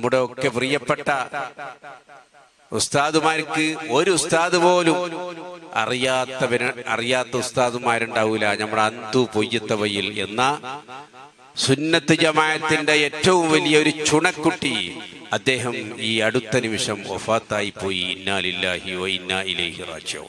നമ്മുടെ ഒക്കെ പ്രിയപ്പെട്ട ഉസ്താദുമാർക്ക് ഒരു ഉസ്താദ് പോലും അറിയാത്തവര് അറിയാത്ത ഉസ്താദുമാരുണ്ടാവൂല നമ്മുടെ അന്തു പൊയ്യത്തവയിൽ എന്ന സുന്നത്ത് ജമാഅത്തിന്റെ ഏറ്റവും വലിയ ഒരു ചുണക്കുട്ടി അദ്ദേഹം ഈ അടുത്ത നിമിഷം ഒഫാത്തായി പോയി ഇന്നാലില്ലാഹി വ ഇന്നാ ഇലൈഹി റാജിഊൻ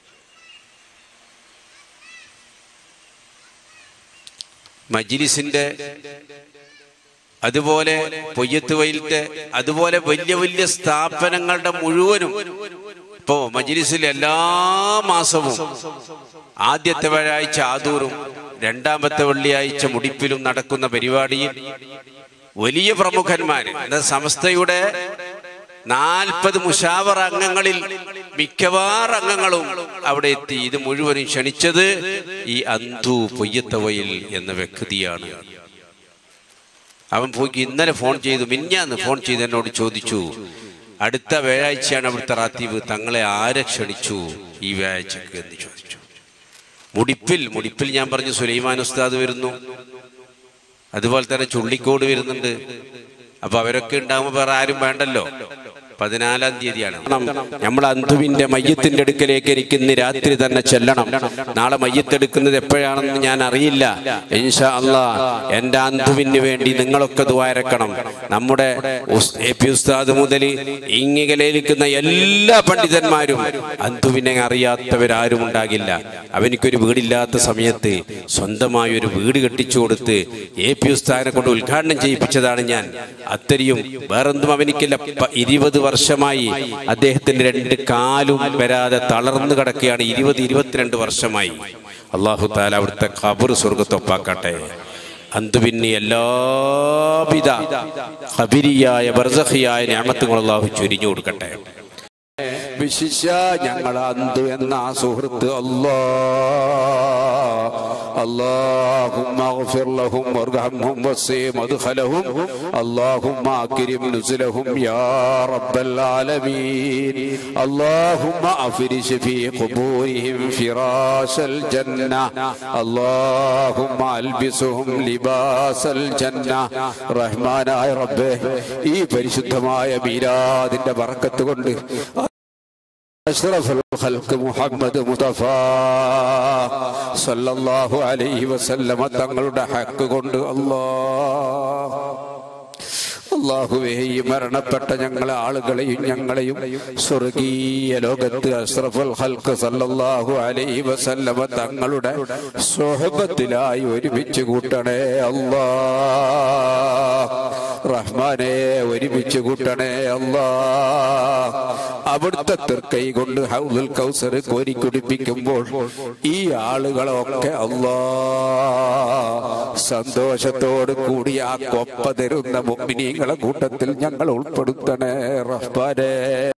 മജ്ലിസിന്റെ അതുപോലെ പൊയ്യത്ത് വയലിന്റെ അതുപോലെ വലിയ വലിയ സ്ഥാപനങ്ങളുടെ മുഴുവനും ഇപ്പോ മജ്ലിസിൽ എല്ലാ മാസവും ആദ്യത്തെ വ്യാഴാഴ്ച ആദൂറും രണ്ടാമത്തെ വെള്ളിയാഴ്ച മുടിപ്പിലും നടക്കുന്ന പരിപാടിയിൽ വലിയ പ്രമുഖന്മാര് എന്ന സംസ്ഥയുടെ നാൽപ്പത് മുഷാവർ അംഗങ്ങളിൽ മിക്കവാറും അംഗങ്ങളും അവിടെ എത്തി ഇത് മുഴുവനും ക്ഷണിച്ചത് ഈ അന്തു പൊയ്യത്തവയിൽ എന്ന വ്യക്തിയാണ് അവൻ പോയി ഇന്നലെ ഫോൺ ചെയ്തു മിഞ്ഞാന്ന് ഫോൺ ചെയ്ത് എന്നോട് ചോദിച്ചു അടുത്ത വ്യാഴാഴ്ചയാണ് അവിടുത്തെ റാത്തീവ് തങ്ങളെ ആരെ ക്ഷണിച്ചു ഈ വ്യാഴാഴ്ചക്ക് എന്ന് ചോദിച്ചു മുടിപ്പിൽ മുടിപ്പിൽ ഞാൻ പറഞ്ഞു സുലൈമാൻ ഉസ്താദ് വരുന്നു അതുപോലെ തന്നെ ചുള്ളിക്കോട് വരുന്നുണ്ട് അപ്പൊ അവരൊക്കെ ഉണ്ടാകുമ്പോൾ വേറെ ആരും വേണ്ടല്ലോ പതിനാലാം തീയതിയാണ് നമ്മൾ അന്തുവിന്റെ മയ്യത്തിന്റെ അടുക്കലേക്ക് എനിക്ക് ഇന്ന് രാത്രി തന്നെ ചെല്ലണം നാളെ മയ്യത്തെടുക്കുന്നത് എപ്പോഴാണെന്ന് ഞാൻ അറിയില്ല ഇൻഷാ അല്ലാ എന്റെ അന്തുവിന് വേണ്ടി നിങ്ങളൊക്കെ ദ്വാരക്കണം നമ്മുടെ ഉസ്- എ പി ഉസ്താദ് മുതൽ ഇങ്ങികലേലിക്കുന്ന എല്ലാ പണ്ഡിതന്മാരും അന്തുവിനെ അറിയാത്തവരാരും ഉണ്ടാകില്ല അവനിക്കൊരു വീടില്ലാത്ത സമയത്ത് സ്വന്തമായി ഒരു വീട് കെട്ടിച്ചു കൊടുത്ത് എ പി ഉസ്താദിനെ കൊണ്ട് ഉദ്ഘാടനം ചെയ്യിപ്പിച്ചതാണ് ഞാൻ അത്രയും വേറൊന്നും അവനിക്കില്ല പ- ഇരുപത് വർഷമായി അദ്ദേഹത്തിന്റെ രണ്ട് കാലും വരാതെ തളർന്നു കിടക്കുകയാണ് ഇരുപത് ഇരുപത്തിരണ്ട് വർഷമായി അള്ളാഹു താല അവിടുത്തെ ഖബർ സ്വർഗത്തൊപ്പാക്കട്ടെ അന്തുപിന്നി എല്ലാവിധ ഖബിരിയായ ബർസഖിയായ ഞാമത്തുകൾ അള്ളാഹു ചൊരിഞ്ഞു കൊടുക്കട്ടെ വിശിഷ ഞങ്ങൾ അന്തു എന്ന ആ സുഹൃത്ത് അല്ലാ اللهم اغفر لهم وارحمهم وسع مدخلهم اللهم اكرم نزلهم يا رب العالمين اللهم افرش في قبورهم فراش الجنة اللهم البسهم لباس الجنة റഹ്മാനായ റബ്ബേ ഈ പരിശുദ്ധമായ മീരാദിന്റെ ബറക്കത്ത് കൊണ്ട് أشرف الخلق محمد മുസ്തഫാ സല്ലല്ലാഹു അലൈഹി വസല്ലമ തങ്ങളുടെ ഹക്ക് കൊണ്ട് അല്ലാഹ് അള്ളാഹുവേ ഈ മരണപ്പെട്ട ഞങ്ങളെ ആളുകളെയും ഞങ്ങളെയും സ്വർഗീയ ലോകത്ത് അഷ്റഫുൽ ഹൽക്ക് സല്ലല്ലാഹു അലൈഹി വസല്ലമ തങ്ങളുടെ സ്വഹബത്തിലായി ഒരുമിച്ച് കൂട്ടണേ അല്ലാ റഹ്മാനെ ഒരുമിച്ച് കൂട്ടണേ അല്ലാ അവിടുത്തെ തൃക്കൈ കൊണ്ട് ഹൗലുൽ കൗസർ കോരി കുടിപ്പിക്കുമ്പോൾ ഈ ആളുകളൊക്കെ അല്ലാ സന്തോഷത്തോട് കൂടി ആ കൊപ്പ തരുന്ന മുമ്പിനീങ്ങളെ കൂട്ടത്തിൽ ഞങ്ങൾ ഉൾപ്പെടുത്തണേ റഹ്മാനെ